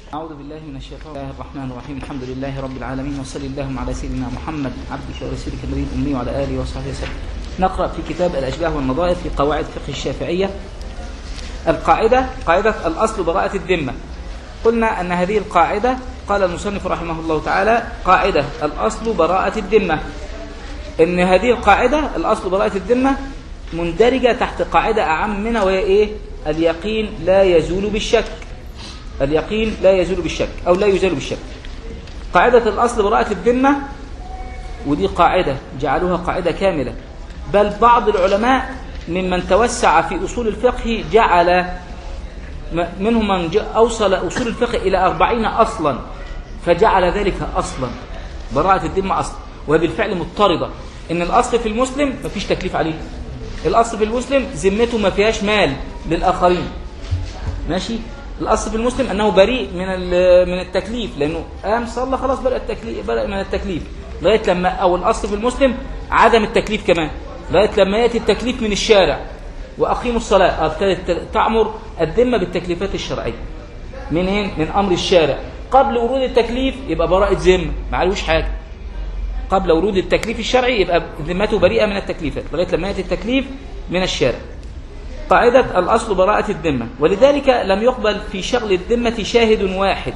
أعوذ بالله من الشيطان الله الرحمن الرحيم الحمد لله رب العالمين وصلى اللهم على سيدنا محمد عبدك ورسولك النبي الأمي وعلى آله وصحبه وسلم نقرأ في كتاب الأشباه والنظائر في قواعد فقه الشافعية القاعدة قاعدة الأصل براءة الذمة قلنا أن هذه القاعدة قال المصنف رحمه الله تعالى قاعدة الأصل براءة الذمة إن هذه القاعدة الأصل براءة الذمة مندرجة تحت قاعدة أعم منها وهي إيه اليقين لا يزول بالشك اليقين لا يزول بالشك أو لا يزال بالشك قاعدة الأصل براءة الذمة ودي قاعدة جعلوها قاعدة كاملة بل بعض العلماء ممن توسع في أصول الفقه جعل منهم من أوصل أصول الفقه إلى أربعين أصلا فجعل ذلك أصلا براءة الذمة أصلا وهي بالفعل مضطردة إن الأصل في المسلم ما فيش تكليف عليه الأصل في المسلم ذمته ما فيهاش مال للآخرين ماشي الأصل في المسلم أنه بريء من من التكليف لأنه قام صلى خلاص بدأ التكليف بدأ من التكليف لغاية لما أو الأصل في المسلم عدم التكليف كمان لغاية لما يأتي التكليف من الشارع وأقيموا الصلاة ابتدت تعمر الذمة بالتكليفات الشرعية منين؟ من أمر الشارع قبل ورود التكليف يبقى براءة ذمة ما عليهوش حاجة قبل ورود التكليف الشرعي يبقى ذمته بريئة من التكليفات لغاية لما يأتي التكليف من الشارع قاعدة الأصل براءة الذمة ولذلك لم يقبل في شغل الذمة شاهد واحد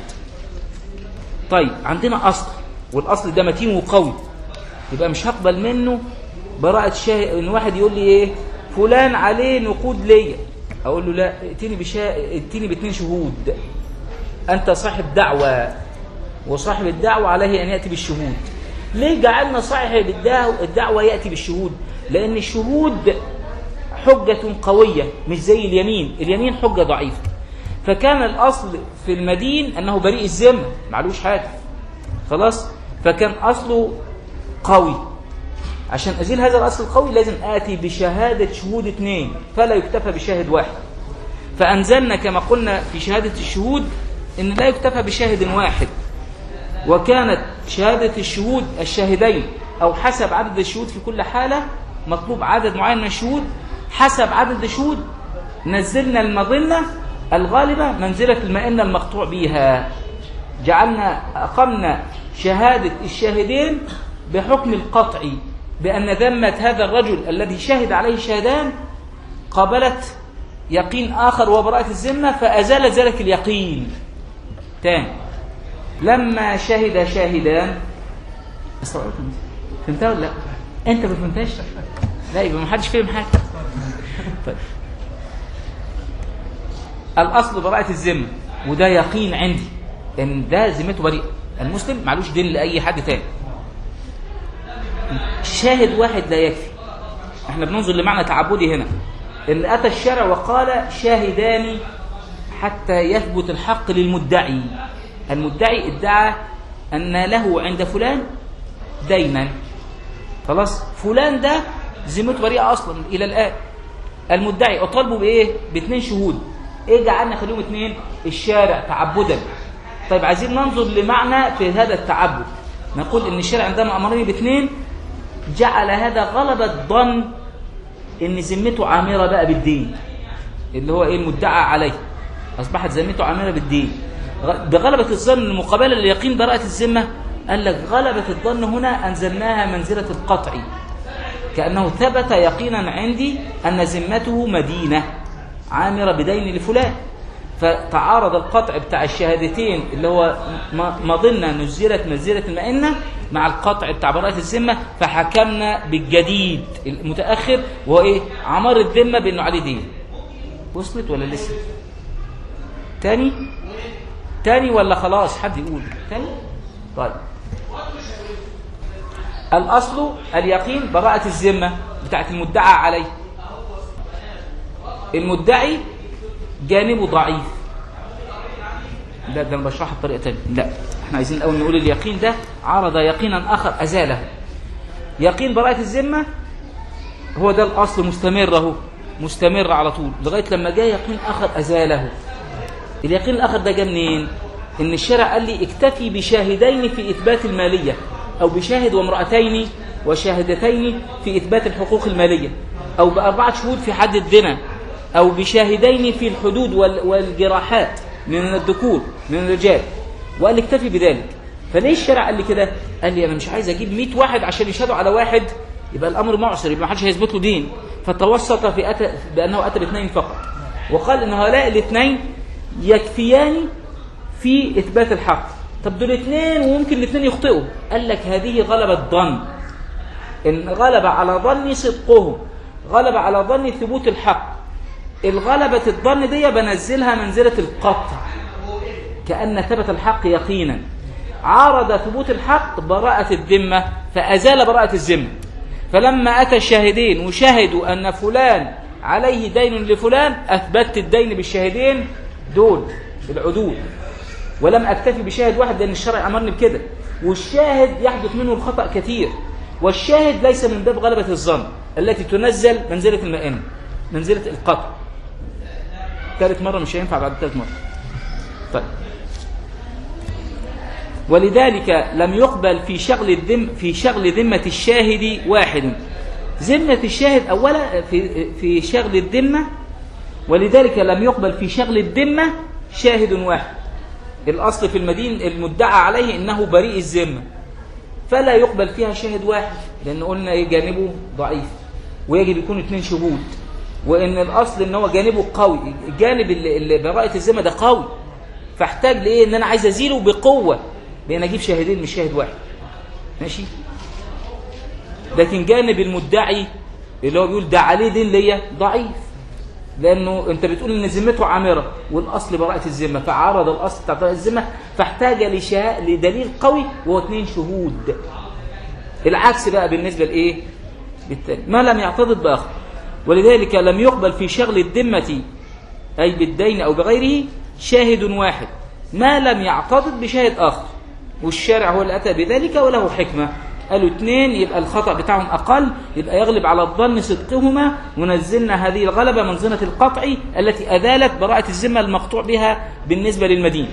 طيب عندنا أصل والأصل ده متين وقوي يبقى مش هقبل منه براءة شاهد إن واحد يقول لي إيه فلان عليه نقود ليا أقول له لا ائتني بشا... ائتني باثنين شهود أنت صاحب دعوة وصاحب الدعوة عليه أن يأتي بالشهود ليه جعلنا صاحب الدعوة يأتي بالشهود لأن الشهود حجة قوية مش زي اليمين اليمين حجة ضعيفة فكان الأصل في المدين أنه بريء الذمة معلوش حاجة خلاص فكان أصله قوي عشان أزيل هذا الأصل القوي لازم آتي بشهادة شهود اثنين فلا يكتفى بشاهد واحد فأنزلنا كما قلنا في شهادة الشهود إن لا يكتفى بشاهد واحد وكانت شهادة الشهود الشاهدين أو حسب عدد الشهود في كل حالة مطلوب عدد معين من الشهود حسب عدد الشهود نزلنا المظنة الغالبة منزلة المئنة المقطوع بها جعلنا أقمنا شهادة الشاهدين بحكم القطعي بأن ذمة هذا الرجل الذي شهد عليه شهدان قابلت يقين آخر وبراءة الذمة فأزال ذلك اليقين تاني لما شهد شاهدان فهمتها ولا لا؟ أنت ما فهمتهاش؟ لا يبقى ما حدش فهم حاجة طيب الأصل براءة الذمة وده يقين عندي إن ده ذمته بريئة المسلم معلوش دين لأي حد تاني شاهد واحد لا يكفي احنا بننظر لمعنى تعبدي هنا ان اتى الشرع وقال شاهدان حتى يثبت الحق للمدعي المدعي ادعى ان له عند فلان دينا خلاص فلان ده ذمته بريئه اصلا الى الان المدعي اطالبه بايه باثنين شهود ايه جعلنا خليهم اثنين الشارع تعبدا طيب عايزين ننظر لمعنى في هذا التعبد نقول ان الشارع عندما امرني باثنين جعل هذا غلبة ظن ان ذمته عامرة بقى بالدين اللي هو ايه المدعى عليه اصبحت ذمته عامرة بالدين بغلبة الظن مقابلة ليقين براءة الذمة قال لك غلبة الظن هنا انزلناها منزلة القطع كأنه ثبت يقينا عندي ان ذمته مدينة عامرة بدين لفلان فتعارض القطع بتاع الشهادتين اللي هو مظنة نزلت منزلة المئنة مع القطع بتاع براءة الذمة فحكمنا بالجديد المتأخر وهو ايه عمار الذمة بانه عليه دين وصلت ولا لسه تاني تاني ولا خلاص حد يقول تاني طيب الأصل اليقين براءة الذمة بتاعت المدعى عليه المدعي جانبه ضعيف لا ده انا بشرحها بطريقه ثانيه لا احنا عايزين الاول نقول اليقين ده عرض يقينا اخر ازاله يقين براءه الذمه هو ده الاصل مستمر اهو مستمر على طول لغايه لما جاء يقين اخر ازاله اليقين الاخر ده جه منين ان الشرع قال لي اكتفي بشاهدين في اثبات الماليه او بشاهد وامراتين وشاهدتين في اثبات الحقوق الماليه او باربعه شهود في حد الزنا أو بشاهدين في الحدود والجراحات من الذكور من الرجال وقال لي اكتفي بذلك فليه الشرع قال لي كده قال لي انا مش عايز اجيب 100 واحد عشان يشهدوا على واحد يبقى الامر معسر يبقى ما حدش هيثبت له دين فتوسط في أتى بانه اتى باثنين فقط وقال ان هؤلاء الاثنين يكفيان في اثبات الحق طب دول اثنين وممكن الاثنين يخطئوا قال لك هذه غلبة ظن ان غلب على ظني صدقهم غلب على ظني ثبوت الحق الغلبة الظن دي بنزلها منزلة القطع كأن ثبت الحق يقينا عارض ثبوت الحق براءة الذمة فأزال براءة الذمة فلما أتى الشاهدين وشهدوا أن فلان عليه دين لفلان أثبتت الدين بالشاهدين دول العدول ولم أكتفي بشاهد واحد لأن الشرع أمرني بكده والشاهد يحدث منه الخطأ كثير والشاهد ليس من باب غلبة الظن التي تنزل منزلة المائنة منزلة القطع ثالث مرة مش هينفع بعد ثالث مرة طيب ولذلك لم يقبل في شغل الذم في شغل ذمة الشاهد واحد ذمة الشاهد أولا في في شغل الذمة ولذلك لم يقبل في شغل الذمة شاهد واحد الأصل في المدين المدعى عليه إنه بريء الذمة فلا يقبل فيها شاهد واحد لأن قلنا جانبه ضعيف ويجب يكون اثنين شهود وإن الأصل إن هو جانبه قوي الجانب اللي براءة الذمة ده قوي فاحتاج لإيه إن أنا عايز أزيله بقوة بأن أجيب شاهدين مش شاهد واحد ماشي لكن جانب المدعي اللي هو بيقول ده عليه دين ليا ضعيف لأنه أنت بتقول إن ذمته عامرة والأصل براءة الذمة فعارض الأصل بتاع براءة الذمة فاحتاج لشهاء لدليل قوي وهو اثنين شهود العكس بقى بالنسبة لإيه بالتالي ما لم يعتضد بآخر ولذلك لم يقبل في شغل الذمة أي بالدين أو بغيره شاهد واحد ما لم يعتضد بشاهد آخر والشارع هو اللي أتى بذلك وله حكمة قالوا اثنين يبقى الخطأ بتاعهم أقل يبقى يغلب على الظن صدقهما ونزلنا هذه الغلبة منزلة القطع التي أذالت براءة الذمة المقطوع بها بالنسبة للمدين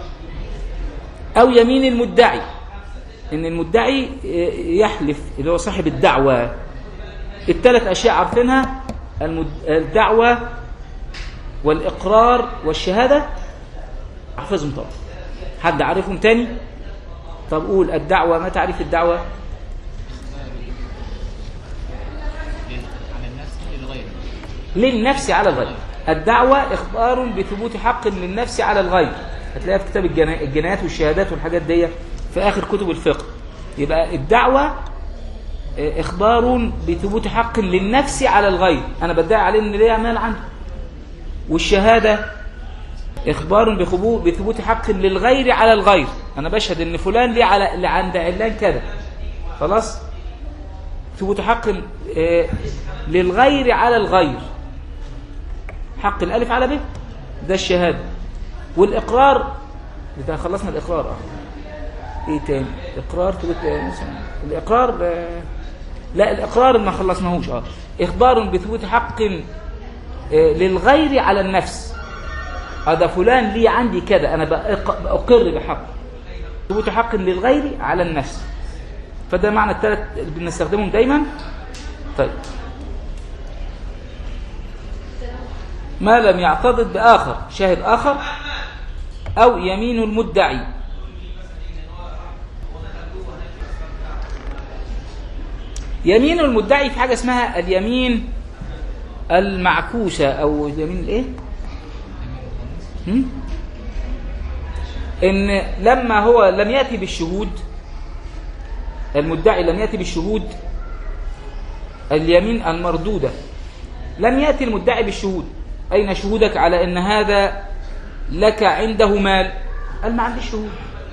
أو يمين المدعي إن المدعي يحلف اللي هو صاحب الدعوة الثلاث أشياء عارفينها الدعوة والإقرار والشهادة احفظهم طبعا حد عارفهم تاني طب قول الدعوة ما تعريف الدعوة للنفس على الغير الدعوة إخبار بثبوت حق للنفس على الغير هتلاقيها في كتاب الجنايات والشهادات والحاجات دي في آخر كتب الفقه يبقى الدعوة إخبار بثبوت حق للنفس على الغير أنا بدعي عليه إن ليه مال عنده والشهادة إخبار بثبوت حق للغير على الغير أنا بشهد إن فلان ليه على اللي عند علان كذا خلاص ثبوت حق للغير على الغير حق الألف على ب ده الشهادة والإقرار ده خلصنا الإقرار اه إيه تاني إقرار ثبوت الإقرار لا الإقرار ما خلصناهوش اه إخبار بثبوت حق للغير على النفس هذا فلان لي عندي كذا أنا بأقر بحق ثبوت حق للغير على النفس فده معنى الثلاث اللي بنستخدمهم دايما طيب ما لم يعتضد بآخر شاهد آخر أو يمين المدعي يمين المدعي في حاجة اسمها اليمين المعكوسة أو يمين الايه ان لما هو لم يأتي بالشهود المدعي لم يأتي بالشهود اليمين المردودة لم يأتي المدعي بالشهود أين شهودك على أن هذا لك عنده مال قال ما عندي شهود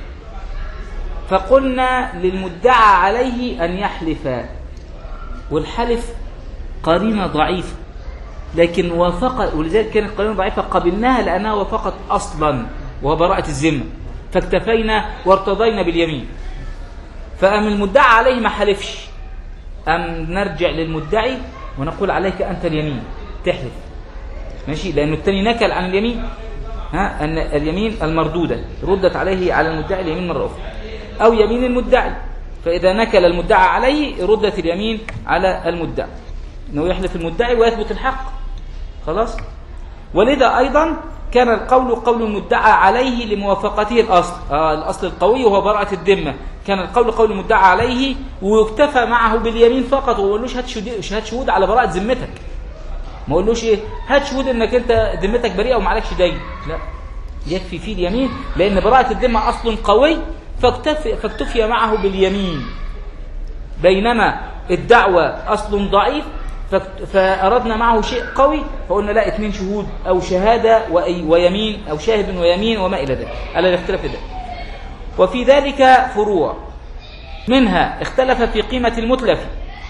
فقلنا للمدعى عليه أن يحلف والحلف قرينة ضعيفة لكن وافق ولذلك كانت قرينة ضعيفة قبلناها لأنها وافقت أصلا وهو براءة الذمة فاكتفينا وارتضينا باليمين فأم المدعى عليه ما حلفش أم نرجع للمدعي ونقول عليك أنت اليمين تحلف ماشي لأنه التاني نكل عن اليمين ها أن اليمين المردودة ردت عليه على المدعي اليمين مرة أخرى أو يمين المدعي فإذا نكل المدعى عليه ردت اليمين على المدعي أنه يحلف المدعي ويثبت الحق خلاص ولذا أيضا كان القول قول المدعى عليه لموافقته الأصل آه الأصل القوي وهو براءة الذمة كان القول قول المدعى عليه ويكتفى معه باليمين فقط وما يقولوش هات شهود هات شهود على براءة ذمتك ما يقولوش ايه هات شهود انك انت ذمتك بريئة وما عليكش دين لا يكفي فيه اليمين لأن براءة الذمة أصل قوي فاكتفي, فاكتفي معه باليمين بينما الدعوة أصل ضعيف فاكت- فأردنا معه شيء قوي فقلنا لا اثنين شهود أو شهادة وأي- ويمين أو شاهد ويمين وما إلى ذلك على الاختلاف ده وفي ذلك فروع منها اختلف في قيمة المتلف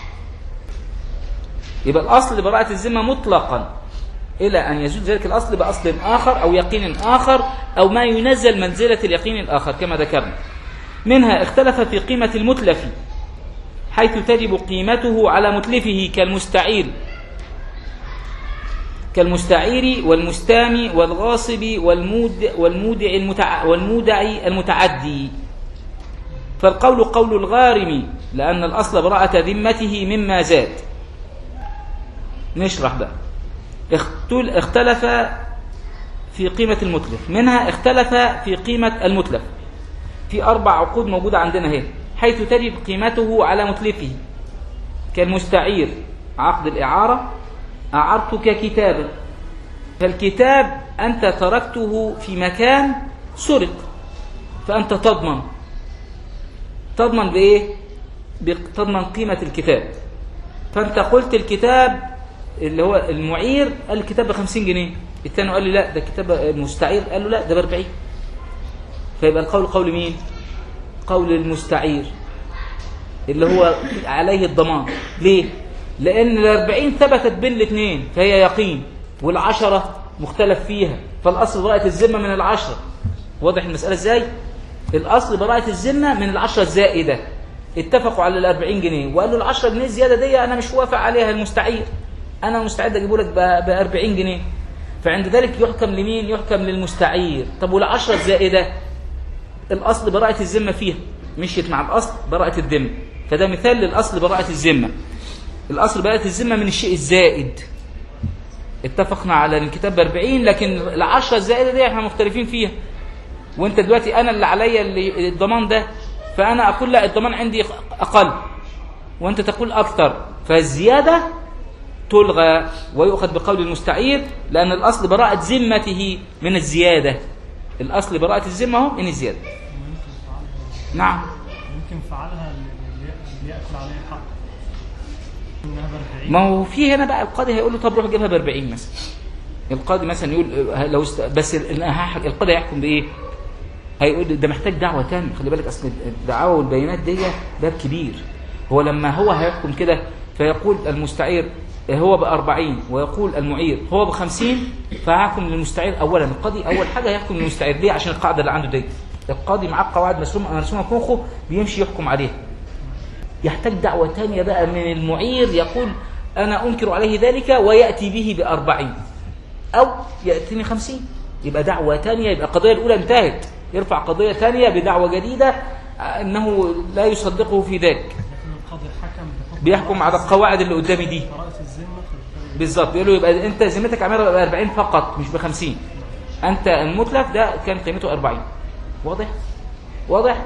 يبقى الأصل براءة الذمة مطلقا إلى أن يزول ذلك الأصل بأصل آخر أو يقين آخر أو ما ينزل منزلة اليقين الآخر كما ذكرنا منها اختلف في قيمة المتلف حيث تجب قيمته على متلفه كالمستعير كالمستعير والمستامي والغاصب والمود والمودع المتع والمودع المتعدي فالقول قول الغارم لأن الأصل براءة ذمته مما زاد نشرح بقى اختل- اختلف في قيمة المتلف منها اختلف في قيمة المتلف في أربع عقود موجودة عندنا هنا حيث تجب قيمته على متلفه كالمستعير عقد الإعارة أعرتك كتابا فالكتاب أنت تركته في مكان سرق فأنت تضمن تضمن بإيه؟ بق- تضمن قيمة الكتاب فأنت قلت الكتاب اللي هو المعير قال الكتاب ب 50 جنيه الثاني قال لي لا ده كتاب المستعير قال له لا ده ب 40 فيبقى القول قول مين قول المستعير اللي هو عليه الضمان ليه لان الأربعين ثبتت بين الاثنين فهي يقين والعشرة مختلف فيها فالأصل براءة الذمة من العشرة واضح المسألة ازاي الأصل براءة الذمة من العشرة الزائدة اتفقوا على الأربعين جنيه وقال له العشرة جنيه الزيادة دي أنا مش وافق عليها المستعير أنا مستعد أجيبه لك ب 40 جنيه فعند ذلك يحكم لمين يحكم للمستعير طب والعشرة الزائدة الأصل براءة الذمة فيها مشيت مع الأصل براءة الذمة فده مثال للأصل براءة الذمة الأصل براءة الذمة من الشيء الزائد اتفقنا على الكتاب ب 40 لكن العشرة الزائدة دي احنا مختلفين فيها وانت دلوقتي انا اللي عليا اللي- الضمان ده فانا اقول لا الضمان عندي اقل وانت تقول اكثر فالزيادة تلغى ويؤخذ بقول المستعير لأن الأصل براءة ذمته من الزيادة الأصل براءة الذمة هو من الزيادة نعم يمكن فعلها اللي اللي ياكل عليه الحق انها ب 40 ما هو في هنا بقى القاضي هيقول له طب روح جيبها ب 40 مثلا القاضي مثلا يقول آه، لو است... بس ال- هح- القاضي هيحكم بايه؟ هيقول ده محتاج دعوه تانية خلي بالك اصل الدعوه والبيانات دي باب كبير هو لما هو هيحكم كده فيقول المستعير هو ب 40 ويقول المعير هو ب 50 فهيحكم للمستعير اولا القاضي اول حاجه هيحكم للمستعير ليه عشان القاعده اللي عنده دي القاضي معاه قواعد مرسومه مرسومه في مخه بيمشي يحكم عليها يحتاج دعوة تانية بقى من المعير يقول أنا أنكر عليه ذلك ويأتي به بأربعين أو يأتيني خمسين يبقى دعوة تانية يبقى القضية الأولى انتهت يرفع قضية تانية بدعوة جديدة آه، أنه لا يصدقه في ذلك لكن القاضي حكم بحكم بيحكم على القواعد اللي قدامي دي براءة الذمة فبالتالي بالظبط بيقول له يبقى أنت ذمتك عاملة ب 40 فقط مش ب 50 أنت المتلف ده كان قيمته 40 واضح؟ واضح؟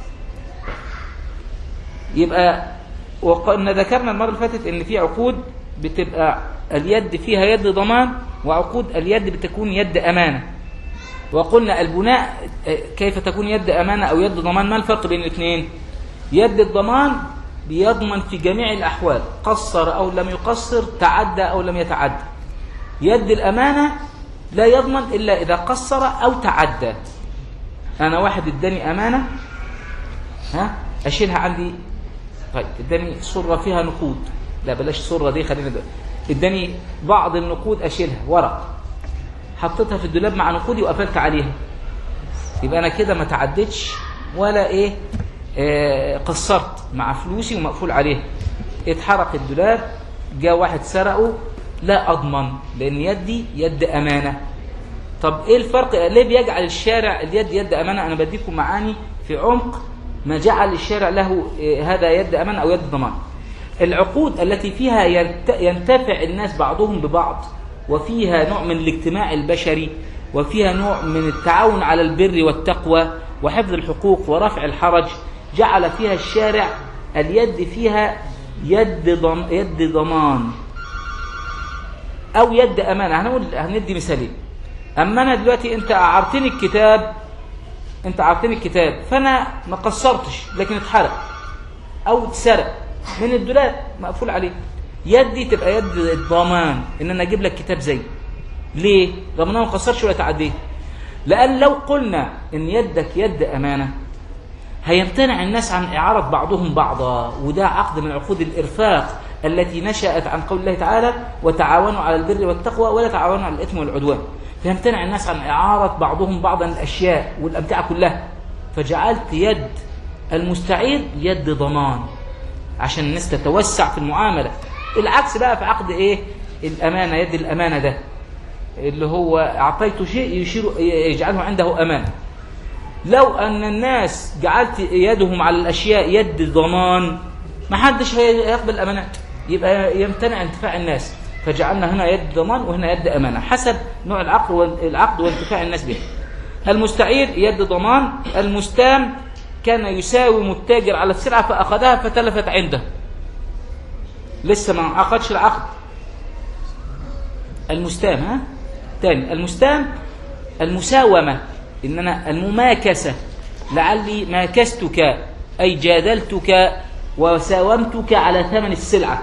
يبقى وقلنا ذكرنا المرة اللي فاتت ان في عقود بتبقى اليد فيها يد ضمان وعقود اليد بتكون يد امانه وقلنا البناء آه، كيف تكون يد امانه او يد ضمان ما الفرق بين الاثنين يد الضمان بيضمن في جميع الاحوال قصر او لم يقصر تعدى او لم يتعدى يد الامانه لا يضمن الا اذا قصر او تعدى انا واحد اداني امانه ها اشيلها عندي طيب اداني صرة فيها نقود لا بلاش صرة دي خلينا ده اداني بعض النقود اشيلها ورق حطيتها في الدولاب مع نقودي وقفلت عليها يبقى انا كده ما تعدتش ولا ايه آه قصرت مع فلوسي ومقفول عليها اتحرق الدولاب جاء واحد سرقه لا اضمن لان يدي يد امانه طب ايه الفرق ليه بيجعل الشارع اليد يد امانه انا بديكم معاني في عمق ما جعل الشارع له إيه، هذا يد امانه او يد ضمان العقود التي فيها ينت- ينتفع الناس بعضهم ببعض وفيها نوع من الاجتماع البشري وفيها نوع من التعاون على البر والتقوى وحفظ الحقوق ورفع الحرج جعل فيها الشارع اليد فيها يد ضم يد ضمان او يد امانه هنقول هندي مثالين اما انا دلوقتي انت اعرتني الكتاب انت اعرتني الكتاب فانا ما قصرتش لكن اتحرق او اتسرق من الدولاب مقفول عليه يدي تبقى يد الضمان ان انا اجيب لك كتاب زي ليه رغم ان انا ما قصرش ولا تعديت لان لو قلنا ان يدك يد امانه هيمتنع الناس عن إعارة بعضهم بعضا وده عقد من عقود الإرفاق التي نشأت عن قول الله تعالى وتعاونوا على البر والتقوى ولا تعاونوا على الإثم والعدوان فيمتنع الناس عن إعارة بعضهم بعضا الأشياء والأمتعة كلها فجعلت يد المستعير يد ضمان عشان الناس تتوسع في المعاملة العكس بقى في عقد إيه الأمانة يد الأمانة ده اللي هو أعطيته شيء يشير يجعله عنده أمانة لو أن الناس جعلت يدهم على الأشياء يد ضمان ما حدش هيقبل أمانات يبقى يمتنع انتفاع الناس فجعلنا هنا يد ضمان وهنا يد أمانة حسب نوع العقد والعقد وانتفاع الناس به المستعير يد ضمان المستام كان يساوم التاجر على السلعة فأخذها فتلفت عنده لسه ما عقدش العقد المستام ها تاني المستام المساومة إن أنا المماكسة لعلي ماكستك أي جادلتك وساومتك على ثمن السلعة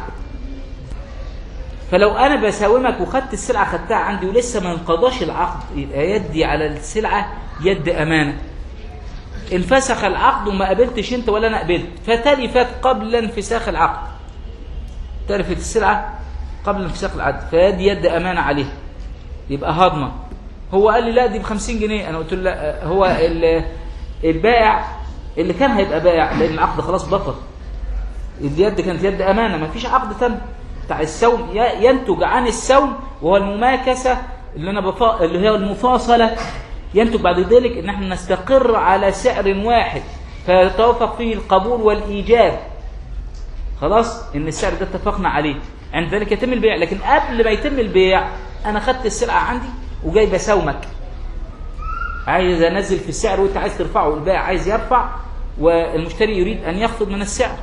فلو أنا بساومك وخدت السلعة خدتها عندي ولسه ما انقضاش العقد يبقى يدي على السلعة يد أمانة انفسخ العقد وما قبلتش انت ولا انا قبلت فتلفت قبل انفساخ العقد تلفت السلعة قبل انفساخ العقد فيدي يد أمانة عليها يبقى هضمة هو قال لي لا دي ب 50 جنيه انا قلت له لا هو ال- البائع اللي كان هيبقى بائع لان العقد خلاص بطل اليد كانت يد امانه ما فيش عقد تم بتاع السوم ي- ينتج عن السوم وهو المماكسه اللي انا بفا... اللي هي المفاصله ينتج بعد ذلك ان احنا نستقر على سعر واحد فيتوافق فيه القبول والايجاب خلاص ان السعر ده اتفقنا عليه عند ذلك يتم البيع لكن قبل ما يتم البيع انا خدت السلعه عندي وجاي بساومك عايز انزل في السعر وانت عايز ترفعه البائع عايز يرفع والمشتري يريد ان يخفض من السعر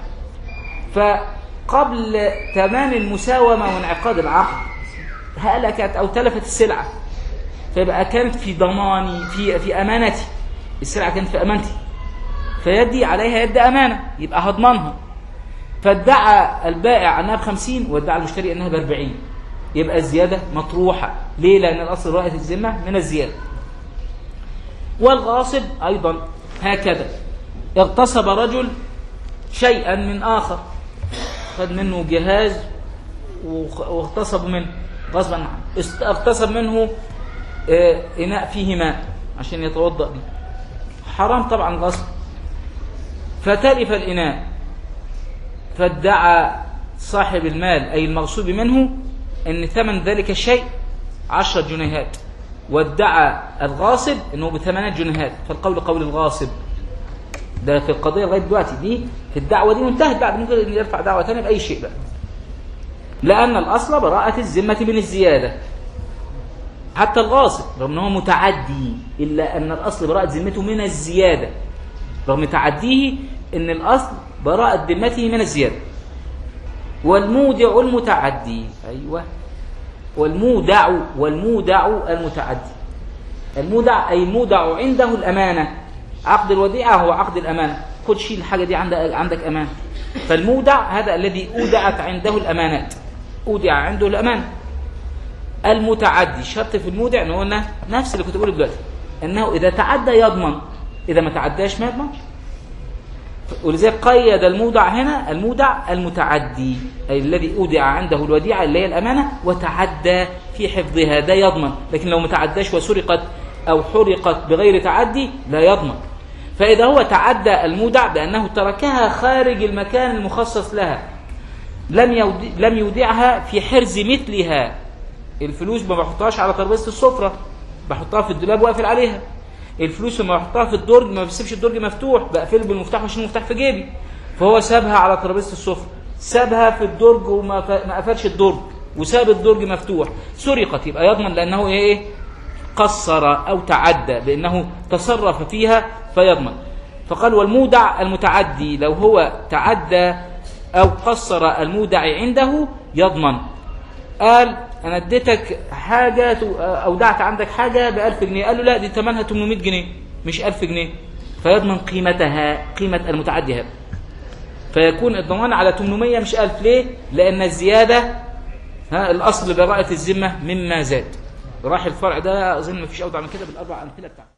فقبل تمام المساومه وانعقاد العقد هلكت او تلفت السلعه فيبقى كانت في ضماني في في امانتي السلعه كانت في امانتي فيدي عليها يد امانه يبقى هضمنها فادعى البائع انها ب 50 وادعى المشتري انها ب 40 يبقى الزياده مطروحه ليه لان الاصل رائد الذمه من الزياده والغاصب ايضا هكذا اغتصب رجل شيئا من اخر خد منه جهاز وخ- واغتصب منه غصبا عنه است- اغتصب منه آه، اناء فيه ماء عشان يتوضا به حرام طبعا غصب فتلف الاناء فادعى صاحب المال أي المغصوب منه أن ثمن ذلك الشيء عشرة جنيهات وادعى الغاصب أنه بثمانية جنيهات فالقول قول الغاصب ده في القضية لغاية دلوقتي دي في الدعوة دي وانتهت بعد ممكن أن يرفع دعوة ثانية بأي شيء بقى لأن الأصل براءة الذمة من الزيادة حتى الغاصب رغم أنه متعدي إلا أن الأصل براءة ذمته من الزيادة رغم تعديه ان الاصل براءة ذمته من الزيادة والمودع المتعدي ايوه والمودع والمودع المتعدي المودع اي المودع عنده الامانة عقد الوديعة هو عقد الامانة خد شيل الحاجة دي عندك عندك امانة فالمودع هذا الذي اودعت عنده الامانات اودع عنده الامانة المتعدي شرط في المودع ان هو قلنا نفس اللي كنت بقوله دلوقتي انه اذا تعدى يضمن اذا ما تعداش ما يضمنش ولذلك قيد المودع هنا المودع المتعدي أي الذي أودع عنده الوديعة اللي هي الأمانة وتعدى في حفظها ده يضمن لكن لو ما تعداش وسرقت أو حرقت بغير تعدي لا يضمن فإذا هو تعدى المودع بأنه تركها خارج المكان المخصص لها لم يودع لم يودعها في حرز مثلها الفلوس ما بحطهاش على ترابيزه السفره بحطها في الدولاب واقفل عليها الفلوس لما بحطها في الدرج ما بسيبش الدرج مفتوح بقفله بالمفتاح واشيل المفتاح في جيبي فهو سابها على ترابيزه السفره سابها في الدرج وما ف- ما قفلش الدرج وساب الدرج مفتوح سرقت يبقى يضمن لانه ايه قصر أو تعدى بأنه تصرف فيها فيضمن فقال والمودع المتعدي لو هو تعدى أو قصر المودع عنده يضمن قال أنا اديتك حاجة تو- أودعت عندك حاجة بألف جنيه قال له لا دي ثمنها 800 جنيه مش ألف جنيه فيضمن قيمتها قيمة المتعدي هذا فيكون الضمان على 800 مش 1000 ليه؟ لأن الزيادة ها الأصل براءة الذمة مما زاد راح الفرع ده أظن ما فيش أوضع من كده بالأربع أمثلة بتاعته